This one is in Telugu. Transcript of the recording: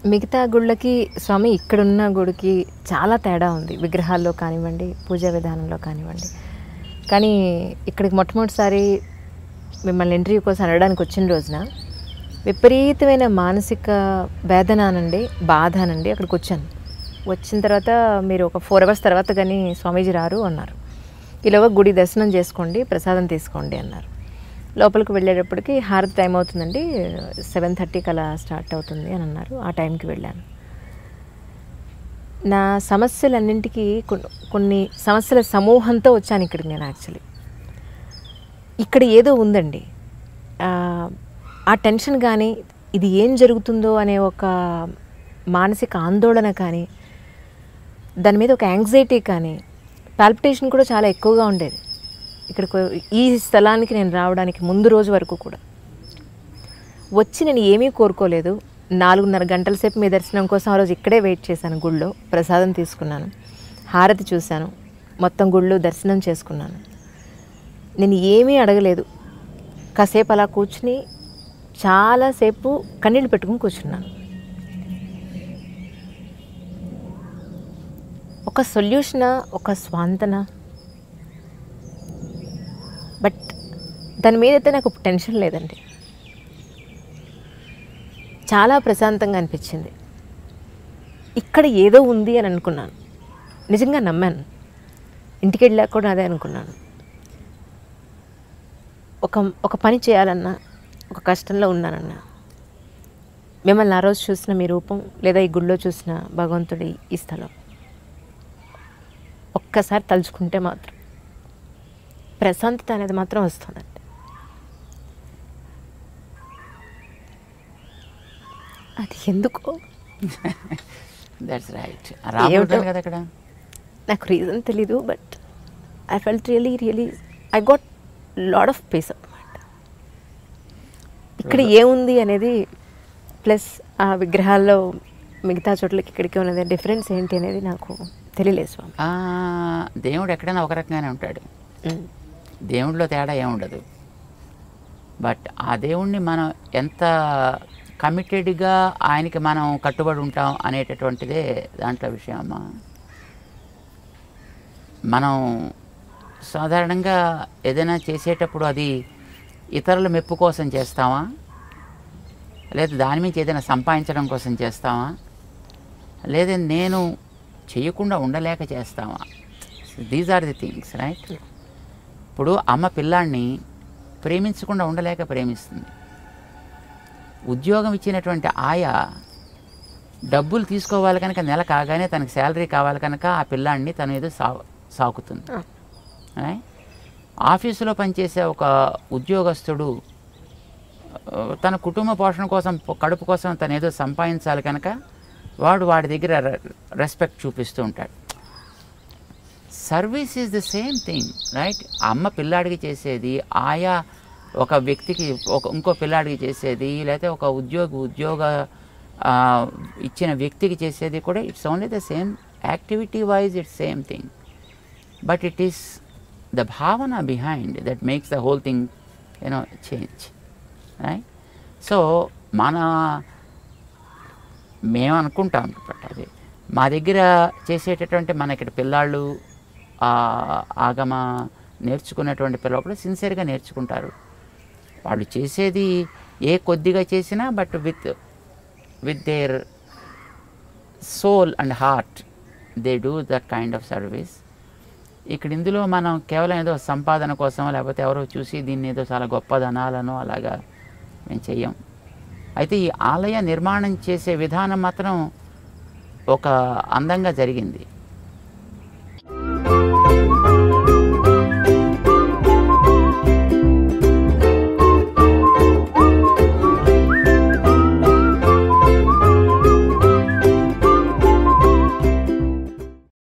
మిగతా గుళ్ళకి స్వామి ఇక్కడున్న గుడికి చాలా తేడా ఉంది విగ్రహాల్లో కానివ్వండి పూజా విధానంలో కానివ్వండి కానీ ఇక్కడికి మొట్టమొదటిసారి మిమ్మల్ని ఇంటర్వ్యూ కోసం అనడానికి వచ్చిన రోజున విపరీతమైన మానసిక వేదనానండి బాధనండి అక్కడికి వచ్చాను వచ్చిన తర్వాత మీరు ఒక ఫోర్ అవర్స్ తర్వాత కానీ స్వామీజీ రారు అన్నారు ఈలోగా గుడి దర్శనం చేసుకోండి ప్రసాదం తీసుకోండి అన్నారు లోపలికి వెళ్ళేటప్పటికి హారతి టైం అవుతుందండి సెవెన్ థర్టీకి అలా స్టార్ట్ అవుతుంది అని అన్నారు ఆ టైంకి వెళ్ళాను నా సమస్యలన్నింటికి కొన్ని కొన్ని సమస్యల సమూహంతో వచ్చాను ఇక్కడికి నేను యాక్చువల్లీ ఇక్కడ ఏదో ఉందండి ఆ, ఆ టెన్షన్ కానీ ఇది ఏం జరుగుతుందో అనే ఒక మానసిక ఆందోళన కానీ దాని మీద ఒక యాంగ్జైటీ కానీ పాల్పిటేషన్ కూడా చాలా ఎక్కువగా ఉండేది ఇక్కడికి ఈ స్థలానికి నేను రావడానికి ముందు రోజు వరకు కూడా వచ్చి నేను ఏమీ కోరుకోలేదు నాలుగున్నర గంటల సేపు మీ దర్శనం కోసం ఆ రోజు ఇక్కడే వెయిట్ చేశాను గుళ్ళో ప్రసాదం తీసుకున్నాను హారతి చూశాను మొత్తం గుళ్ళు దర్శనం చేసుకున్నాను నేను ఏమీ అడగలేదు కాసేపు అలా కూర్చుని చాలాసేపు కన్నీళ్ళు పెట్టుకుని కూర్చున్నాను ఒక సొల్యూషనా ఒక స్వాంతన బట్ దాని మీద అయితే నాకు టెన్షన్ లేదండి చాలా ప్రశాంతంగా అనిపించింది ఇక్కడ ఏదో ఉంది అని అనుకున్నాను నిజంగా నమ్మాను ఇంటికి వెళ్ళాక కూడా అదే అనుకున్నాను ఒక ఒక పని చేయాలన్నా ఒక కష్టంలో ఉన్నానన్నా మిమ్మల్ని ఆ రోజు చూసిన మీ రూపం లేదా ఈ గుళ్ళో చూసిన భగవంతుడి ఈ స్థలం ఒక్కసారి తలుచుకుంటే మాత్రం ప్రశాంతత అనేది మాత్రం వస్తుందండి అది ఎందుకో దట్స్ రైట్ రాబోతుంది కదా అక్కడ నాకు రీజన్ తెలీదు but I felt really really I got lot of peace అనమాట ఇక్కడ ఏముంది అనేది ప్లస్ ఆ విగ్రహాల్లో మిగతా చోట్లకి ఇక్కడికి ఉన్నది డిఫరెన్స్ ఏంటి అనేది నాకు తెలియలేదు స్వామి ఆ, దేవుడు ఎక్కడైనా ఒక రకంగానే ఉంటాడు ఉమ్. దేవుడిలో తేడా ఏముండదు బట్ ఆ దేవుణ్ణి మనం ఎంత కమిటెడ్గా ఆయనకి మనం కట్టుబడి ఉంటాం అనేటటువంటిదే దాంట్లో విషయం అమ్మా మనం సాధారణంగా ఏదైనా చేసేటప్పుడు అది ఇతరుల మెప్పు కోసం చేస్తామా లేదా దాని నుంచి ఏదైనా సంపాదించడం కోసం చేస్తామా లేదా నేను చేయకుండా ఉండలేక చేస్తామా these are the things right ఇప్పుడు అమ్మ పిల్లాడిని ప్రేమించకుండా ఉండలేక ప్రేమిస్తుంది ఉద్యోగం ఇచ్చినటువంటి ఆయా డబ్బులు తీసుకోవాలి కనుక నెల కాగానే తనకి శాలరీ కావాలి కనుక ఆ పిల్లాడిని తను ఏదో సా సాకుతుంది ఆ. Right? ఆఫీసులో పనిచేసే ఒక ఉద్యోగస్తుడు ఆ, తన కుటుంబ పోషణ కోసం పొ- కడుపు కోసం తను ఏదో సంపాదించాలి కనుక వాడు వాడి దగ్గర రెస్పెక్ట్ చూపిస్తూ ఉంటాడు service is the same thing right అమ్మ పిల్లాడికి చేసేది ఆయా ఒక వ్యక్తికి ఒక ఇంకో పిల్లాడికి చేసేది లేకపోతే ఒక ఉద్యోగి ఉద్యోగ ఆ, ఇచ్చిన వ్యక్తికి చేసేది కూడా it's only the same activity wise it's same thing but it is the భావన behind that makes the whole thing you know change right so మన మేము అనుకుంటాం బట్ అది మా దగ్గర చేసేటటువంటి మన ఇక్కడ పిల్లాళ్ళు ఆ ఆగమ నేర్చుకునేటువంటి పిల్లలు కూడా సిన్సియర్గా నేర్చుకుంటారు వాళ్ళు చేసేది ఏ కొద్దిగా చేసినా but with with their soul and heart they do that kind of service ఇక్కడ ఇందులో మనం కేవలం ఏదో సంపాదన కోసం లేకపోతే ఎవరో చూసి దీన్ని ఏదో చాలా గొప్పదనాలను అలాగా మేము చెయ్యం అయితే ఈ ఆలయ నిర్మాణం చేసే విధానం మాత్రం ఒక అందంగా జరిగింది